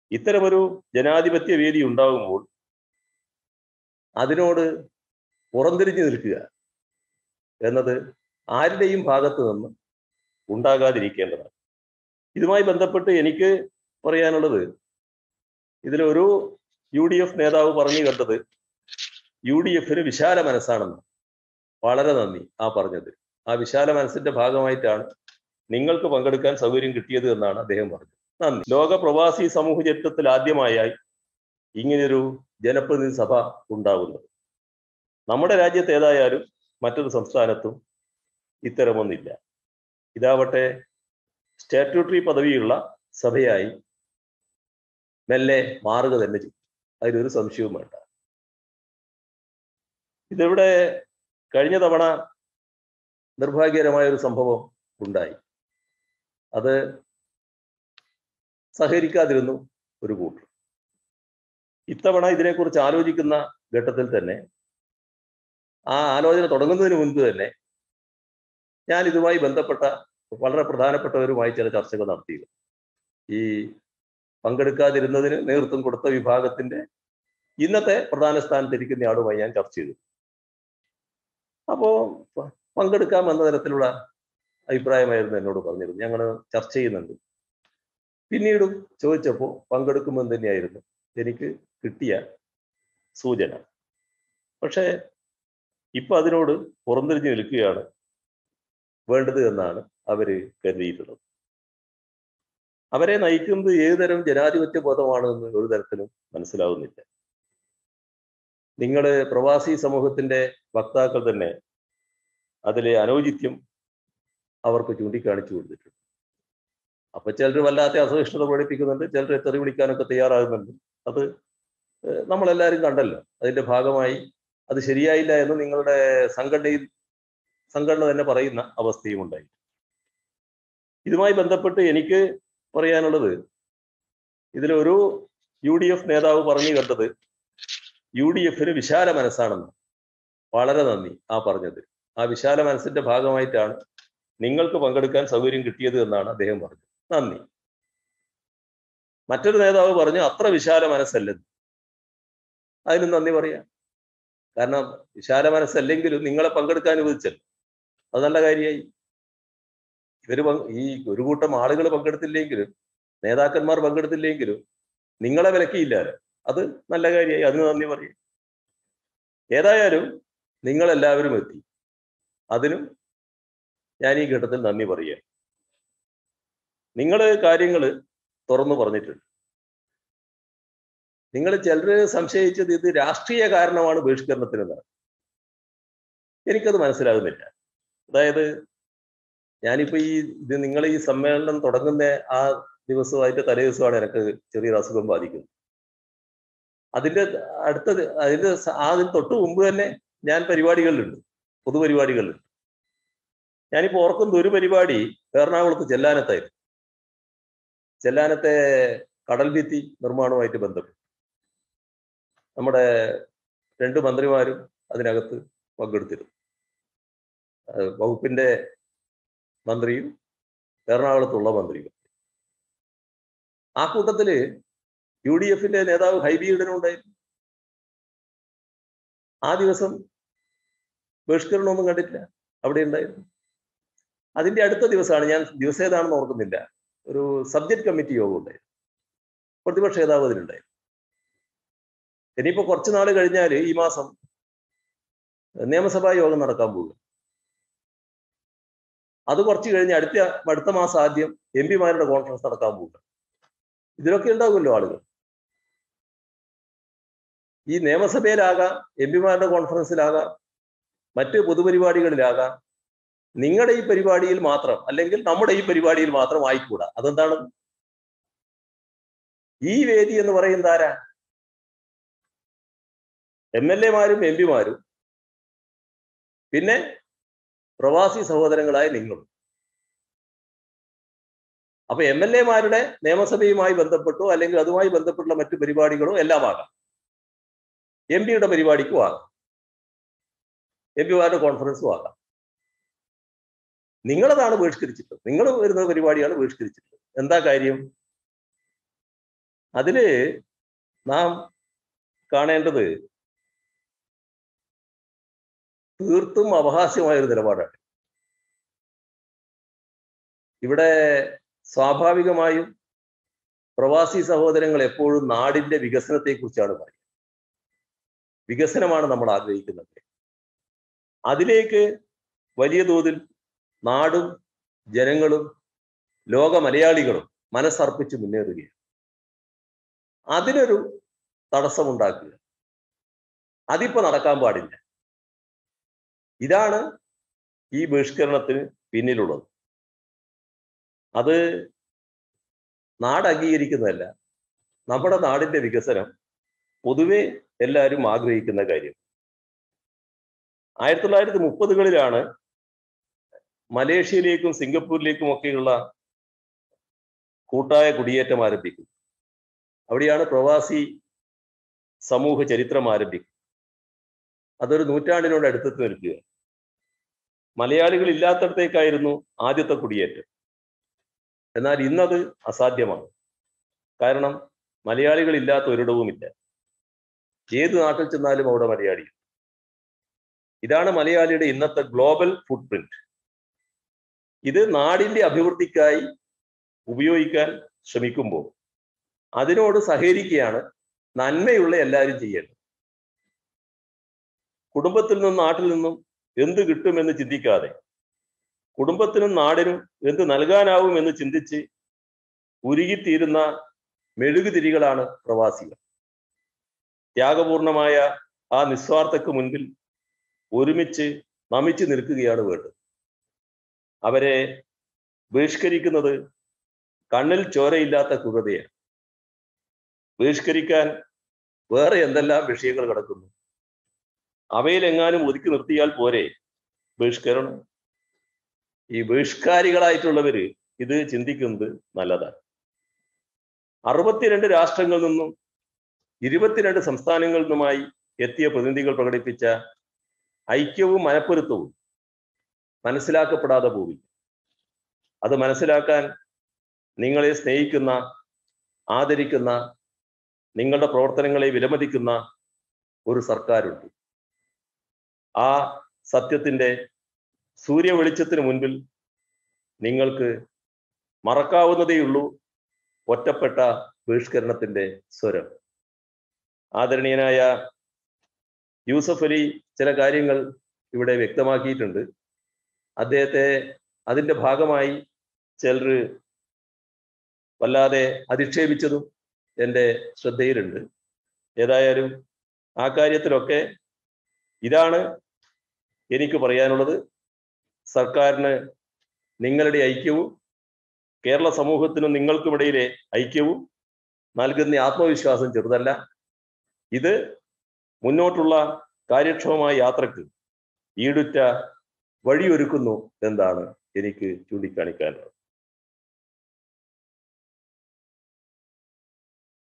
ഇത്തരമൊരു ജനാധിപത്യ വേദി ഉണ്ടാകുമ്പോൾ അതിനോട് പുറംതിരിഞ്ഞു നിൽക്കുക എന്നത് ആരുടെയും ഭാഗത്ത് നിന്ന് ഉണ്ടാകാതിരിക്കേണ്ടതാണ് ഇതുമായി ബന്ധപ്പെട്ട് എനിക്ക് പറയാനുള്ളത് ഇതിലൊരു യു ഡി എഫ് നേതാവ് പറഞ്ഞു കണ്ടത് യു ഡി എഫിന് വിശാല മനസ്സാണെന്ന് വളരെ നന്ദി ആ പറഞ്ഞത് ആ വിശാല മനസ്സിന്റെ ഭാഗമായിട്ടാണ് നിങ്ങൾക്ക് പങ്കെടുക്കാൻ സൗകര്യം കിട്ടിയത് എന്നാണ് അദ്ദേഹം പറഞ്ഞത് നന്ദി ലോക പ്രവാസി സമൂഹ ചരിത്രത്തിൽ ആദ്യമായായി ഇങ്ങനെയൊരു ജനപ്രതിനിധി സഭ ഉണ്ടാകുന്നത് നമ്മുടെ രാജ്യത്ത് ഏതായാലും മറ്റൊരു സംസ്ഥാനത്തും ഇത്തരമൊന്നില്ല ഇതാവട്ടെ സ്റ്റാറ്റ്യൂട്ടറി പദവിയുള്ള സഭയായി മെല്ലെ മാറുക തന്നെ ചെയ്യും അതിലൊരു സംശയവും വേണ്ട ഇതിവിടെ കഴിഞ്ഞ തവണ നിർഭാഗ്യകരമായ ഒരു സംഭവം ഉണ്ടായി അത് സഹകരിക്കാതിരുന്നു ഒരു കൂട്ടർ ഇത്തവണ ഇതിനെക്കുറിച്ച് ആലോചിക്കുന്ന ഘട്ടത്തിൽ തന്നെ ആ ആലോചന തുടങ്ങുന്നതിന് മുൻപ് തന്നെ ഞാൻ ഇതുമായി ബന്ധപ്പെട്ട വളരെ പ്രധാനപ്പെട്ടവരുമായി ചില ചർച്ചകൾ നടത്തിയിരുന്നു ഈ പങ്കെടുക്കാതിരുന്നതിന് നേതൃത്വം കൊടുത്ത വിഭാഗത്തിന്റെ ഇന്നത്തെ പ്രധാന സ്ഥാനത്തിരിക്കുന്ന ആളുമായി ഞാൻ ചർച്ച ചെയ്തു അപ്പോ പങ്കെടുക്കാം എന്ന തരത്തിലുള്ള അഭിപ്രായമായിരുന്നു എന്നോട് പറഞ്ഞിരുന്നത് ഞങ്ങൾ ചർച്ച ചെയ്യുന്നുണ്ട് പിന്നീടും ചോദിച്ചപ്പോൾ പങ്കെടുക്കുമെന്ന് തന്നെയായിരുന്നു എനിക്ക് കിട്ടിയ സൂചന പക്ഷേ ഇപ്പൊ അതിനോട് പുറംതിരിഞ്ഞു നിൽക്കുകയാണ് വേണ്ടത് എന്നാണ് അവര് കരുതിയിട്ടുള്ളത് അവരെ നയിക്കുന്നത് ഏതുതരം ജനാധിപത്യ ബോധമാണെന്ന് ഒരു തരത്തിലും മനസ്സിലാവുന്നില്ല നിങ്ങൾ പ്രവാസി സമൂഹത്തിന്റെ വക്താക്കൾ തന്നെ അതിലെ അനൗചിത്യം അവർക്ക് ചൂണ്ടിക്കാണിച്ചു കൊടുത്തിട്ടുണ്ട് അപ്പൊ ചിലർ വല്ലാത്ത അസഹിഷ്ണുത പ്രകടിപ്പിക്കുന്നുണ്ട് ചിലർ തെറി വിളിക്കാനൊക്കെ തയ്യാറാകുന്നുണ്ട് അത് നമ്മളെല്ലാവരും കണ്ടല്ലോ അതിന്റെ ഭാഗമായി അത് ശരിയായില്ല എന്ന് നിങ്ങളുടെ സംഘടനയിൽ സംഘടന തന്നെ പറയുന്ന അവസ്ഥയും ഉണ്ടായി ഇതുമായി ബന്ധപ്പെട്ട് എനിക്ക് പറയാനുള്ളത് ഇതിലൊരു യു ഡി എഫ് നേതാവ് പറഞ്ഞു കണ്ടത് യു ഡി എഫിന് വിശാല മനസ്സാണെന്ന് വളരെ നന്ദി ആ പറഞ്ഞത് ആ വിശാല മനസ്സിന്റെ ഭാഗമായിട്ടാണ് നിങ്ങൾക്ക് പങ്കെടുക്കാൻ സൗകര്യം കിട്ടിയത് എന്നാണ് അദ്ദേഹം പറഞ്ഞത് നന്ദി മറ്റൊരു നേതാവ് പറഞ്ഞു അത്ര വിശാല മനസ്സല്ലെന്ന് അതിനും നന്ദി പറയാം കാരണം വിശാല മനസ്സല്ലെങ്കിലും നിങ്ങളെ പങ്കെടുക്കാൻ അനുവദിച്ചല്ലോ അത് നല്ല കാര്യമായി ഇവര് ഈ ഒരു കൂട്ടം ആളുകൾ പങ്കെടുത്തില്ലെങ്കിലും നേതാക്കന്മാർ പങ്കെടുത്തില്ലെങ്കിലും നിങ്ങളെ വിലക്കിയില്ലാലോ അത് നല്ല കാര്യമായി അതിന് നന്ദി പറയും ഏതായാലും നിങ്ങളെല്ലാവരും എത്തി അതിനും ഞാൻ ഈ ഘട്ടത്തിൽ നന്ദി പറയുക നിങ്ങൾ കാര്യങ്ങൾ തുറന്നു പറഞ്ഞിട്ടുണ്ട് നിങ്ങൾ ചിലര് സംശയിച്ചത് ഇത് രാഷ്ട്രീയ കാരണമാണ് ബഹിഷ്കരണത്തിനെന്നാണ് എനിക്കത് മനസ്സിലാകുന്നില്ല അതായത് ഞാനിപ്പോ ഈ ഇത് നിങ്ങൾ ഈ സമ്മേളനം തുടങ്ങുന്ന ആ ദിവസമായിട്ട് തലേ ദിവസമാണ് എനിക്ക് ചെറിയൊരു അസുഖം ബാധിക്കുന്നത് അതിന്റെ അടുത്ത അതിന്റെ അതിന് തൊട്ട് മുമ്പ് തന്നെ ഞാൻ പരിപാടികളിലുണ്ട് പൊതുപരിപാടികളിലുണ്ട് ഞാനിപ്പോ ഓർക്കുന്ന ഒരു പരിപാടി എറണാകുളത്ത് ചെല്ലാനത്തായിരുന്നു ചെല്ലാനത്തെ കടൽ ഭിത്തി നിർമ്മാണവുമായിട്ട് ബന്ധപ്പെട്ടു നമ്മുടെ രണ്ട് മന്ത്രിമാരും അതിനകത്ത് പങ്കെടുത്തിരുന്നു വകുപ്പിന്റെ മന്ത്രിയും എറണാകുളത്തുള്ള മന്ത്രിയും ആ കൂട്ടത്തില് യു ഡി എഫിന്റെ നേതാവ് ഹൈബി ഈഡനും ഉണ്ടായിരുന്നു ആ ദിവസം ബഹിഷ്കരണമൊന്നും കണ്ടിട്ടില്ല അവിടെ ഉണ്ടായിരുന്നു അതിന്റെ അടുത്ത ദിവസമാണ് ഞാൻ ദിവസം ഏതാണെന്ന് ഓർക്കുന്നില്ല ഒരു സബ്ജക്ട് കമ്മിറ്റി യോഗം ഉണ്ടായിരുന്നു പ്രതിപക്ഷ നേതാവ് അതിലുണ്ടായിരുന്നു ഇനിയിപ്പോ കുറച്ചു നാൾ കഴിഞ്ഞാൽ ഈ മാസം നിയമസഭാ യോഗം നടക്കാൻ പോകും അത് കുറച്ച് കഴിഞ്ഞ് അടുത്ത അടുത്ത മാസം ആദ്യം എം പിമാരുടെ കോൺഫറൻസ് നടക്കാൻ പോകുക ഇതിലൊക്കെ ഉണ്ടാകുമല്ലോ ആളുകൾ ഈ നിയമസഭയിലാകാം എം പിമാരുടെ കോൺഫറൻസിലാകാം മറ്റ് പൊതുപരിപാടികളിലാകാം നിങ്ങളുടെ ഈ പരിപാടിയിൽ മാത്രം അല്ലെങ്കിൽ നമ്മുടെ ഈ പരിപാടിയിൽ മാത്രം ആയിക്കൂടാ അതെന്താണ് ഈ വേദി എന്ന് പറയുന്നത് ആരാ എം എൽ എമാരും എം പിമാരും പിന്നെ പ്രവാസി സഹോദരങ്ങളായ നിങ്ങളും അപ്പൊ എം എൽ എമാരുടെ നിയമസഭയുമായി ബന്ധപ്പെട്ടോ അല്ലെങ്കിൽ അതുമായി ബന്ധപ്പെട്ടുള്ള മറ്റു പരിപാടികളോ എല്ലാം ആകാം എം പിയുടെ പരിപാടിക്കും ആകാം എം പിമാരുടെ കോൺഫറൻസും ആകാം നിങ്ങളതാണ് ബഹിഷ്കരിച്ചിട്ടുള്ളത് നിങ്ങൾ വരുന്ന പരിപാടിയാണ് ബഹിഷ്കരിച്ചിട്ടുള്ളത് എന്താ കാര്യം അതില് നാം കാണേണ്ടത് തീർത്തും അപഹാസ്യമായ ഒരു നിലപാടാണ് ഇവിടെ സ്വാഭാവികമായും പ്രവാസി സഹോദരങ്ങൾ എപ്പോഴും നാടിന്റെ വികസനത്തെക്കുറിച്ചാണ് പറയുന്നത് വികസനമാണ് നമ്മൾ ആഗ്രഹിക്കുന്നത് അതിലേക്ക് വലിയ തോതിൽ നാടും ജനങ്ങളും ലോക മലയാളികളും മനസ്സർപ്പിച്ച് മുന്നേറുകയാണ് അതിനൊരു തടസ്സമുണ്ടാക്കുക അതിപ്പോ നടക്കാൻ പാടില്ല ഇതാണ് ഈ ബഹിഷ്കരണത്തിന് പിന്നിലുള്ളത് അത് നാട് അംഗീകരിക്കുന്നതല്ല നമ്മുടെ നാടിന്റെ വികസനം പൊതുവെ എല്ലാവരും ആഗ്രഹിക്കുന്ന കാര്യം ആയിരത്തി തൊള്ളായിരത്തി മുപ്പതുകളിലാണ് മലേഷ്യയിലേക്കും സിംഗപ്പൂരിലേക്കും ഒക്കെയുള്ള കൂട്ടായ കുടിയേറ്റം ആരംഭിക്കുന്നത് അവിടെയാണ് പ്രവാസി സമൂഹ ചരിത്രം ആരംഭിക്കുന്നത് അതൊരു നൂറ്റാണ്ടിനോട് അടുത്തെത്തി നിൽക്കുക മലയാളികൾ ഇല്ലാത്തടത്തേക്കായിരുന്നു ആദ്യത്തെ കുടിയേറ്റം എന്നാൽ ഇന്നത് അസാധ്യമാണ് കാരണം മലയാളികൾ ഇല്ലാത്ത ഒരിടവുമില്ല ഏത് നാട്ടിൽ ചെന്നാലും അവിടെ മലയാളി ഇതാണ് മലയാളിയുടെ ഇന്നത്തെ ഗ്ലോബൽ ഫുട് പ്രിന്റ് ഇത് നാടിന്റെ അഭിവൃദ്ധിക്കായി ഉപയോഗിക്കാൻ ശ്രമിക്കുമ്പോൾ അതിനോട് സഹകരിക്കുകയാണ് നന്മയുള്ള എല്ലാവരും ചെയ്യേണ്ടത് കുടുംബത്തിൽ നിന്നും നാട്ടിൽ നിന്നും എന്ത് കിട്ടുമെന്ന് ചിന്തിക്കാതെ കുടുംബത്തിനും നാടിനും എന്ത് നൽകാനാവും എന്ന് ചിന്തിച്ച് ഉരുകിത്തീരുന്ന മെഴുകുതിരികളാണ് പ്രവാസികൾ ത്യാഗപൂർണമായ ആ നിസ്വാർത്ഥക്ക് മുൻപിൽ ഒരുമിച്ച് നമിച്ചു നിൽക്കുകയാണ് വേണ്ടത് അവരെ ബഹിഷ്കരിക്കുന്നത് കണ്ണിൽ ചോരയില്ലാത്ത ക്രൂരതയാണ് ബഹിഷ്കരിക്കാൻ വേറെ എന്തെല്ലാം വിഷയങ്ങൾ കിടക്കുന്നു അവയിലെങ്ങാനും ഒതുക്കി നിർത്തിയാൽ പോരെ ബഹിഷ്കരണം ഈ ബഹിഷ്കാരികളായിട്ടുള്ളവര് ഇത് ചിന്തിക്കുന്നത് നല്ലതാണ് അറുപത്തിരണ്ട് രാഷ്ട്രങ്ങളിൽ നിന്നും ഇരുപത്തിരണ്ട് സംസ്ഥാനങ്ങളിൽ നിന്നുമായി എത്തിയ പ്രതിനിധികൾ പ്രകടിപ്പിച്ച ഐക്യവും മനപ്പൊരുത്തവും മനസ്സിലാക്കപ്പെടാതെ പോവില്ല അത് മനസ്സിലാക്കാൻ നിങ്ങളെ സ്നേഹിക്കുന്ന ആദരിക്കുന്ന നിങ്ങളുടെ പ്രവർത്തനങ്ങളെ വിലമതിക്കുന്ന ഒരു സർക്കാരുണ്ട് ആ സത്യത്തിന്റെ സൂര്യ വെളിച്ചത്തിന് മുൻപിൽ നിങ്ങൾക്ക് മറക്കാവുന്നതേയുള്ളൂ ഒറ്റപ്പെട്ട ബഹിഷ്കരണത്തിന്റെ സ്വരം ആദരണീയനായ യൂസഫ് അലി ചില കാര്യങ്ങൾ ഇവിടെ വ്യക്തമാക്കിയിട്ടുണ്ട് അദ്ദേഹത്തെ അതിന്റെ ഭാഗമായി ചിലർ വല്ലാതെ അധിക്ഷേപിച്ചതും എൻ്റെ ശ്രദ്ധയിലുണ്ട് ഏതായാലും ആ കാര്യത്തിലൊക്കെ ഇതാണ് എനിക്ക് പറയാനുള്ളത് സർക്കാരിന് നിങ്ങളുടെ ഐക്യവും കേരള സമൂഹത്തിനും നിങ്ങൾക്കുമിടയിലെ ഐക്യവും നൽകുന്ന ആത്മവിശ്വാസം ചെറുതല്ല ഇത് മുന്നോട്ടുള്ള കാര്യക്ഷമമായ യാത്രക്ക് ഈടുറ്റ വഴിയൊരുക്കുന്നു എന്നാണ് എനിക്ക് ചൂണ്ടിക്കാണിക്കാനുള്ളത്